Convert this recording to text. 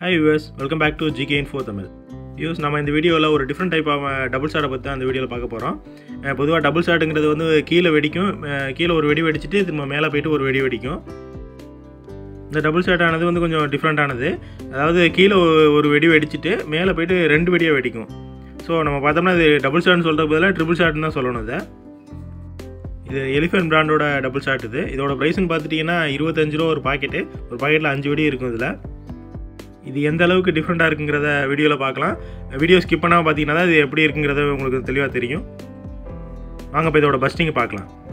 hi us welcome back to GK info Tamil use நம்ம இந்த வீடியோவில் ஒரு டிஃப்ரெண்ட் டைப் ஆஃப் டபுள் ஷாட்டை பற்றி அந்த வீடியோவில் பார்க்க போகிறோம் பொதுவாக டபுள் ஷாட்டுங்கிறது வந்து கீழே வெடிக்கும் அஹ் கீழே ஒரு வெடி வெடிச்சிட்டு திரும்ப மேலே போயிட்டு ஒரு வெடி வெடிக்கும் இந்த டபுள் ஷாட் ஆனது வந்து கொஞ்சம் டிஃப்ரெண்ட்டானது அதாவது கீழே ஒ- ஒரு வெடி வெடிச்சிட்டு மேலே போயிட்டு ரெண்டு வெடியாக வெடிக்கும் ஸோ நம்ம பார்த்தோம்னா இது டபுள் ஷாட்னு சொல்கிற பதிலாக ட்ரிபிள் ஷாட்னு தான் சொல்லணும் இதை இது எலிஃபென்ட் பிராண்டோட டபுள் ஷாட் இது இதோட ப்ரைஸ்னு பார்த்துட்டிங்கன்னா இருபத்தஞ்சு ரூபா ஒரு பாக்கெட்டு ஒரு பாக்கெட்டில் அஞ்சு வெடி இருக்கும் இதில் இது எந்த அளவுக்கு டிஃப்ரெண்ட்டாக இருக்குங்கிறத வீடியோவில் பார்க்கலாம் வீடியோ ஸ்கிப் பண்ணாமல் பார்த்தீங்கன்னா தான் இது எப்படி இருக்குங்கிறத உங்களுக்கு தெளிவாக தெரியும் வாங்க இப்போ இதோட பஸ்டிங் பார்க்கலாம்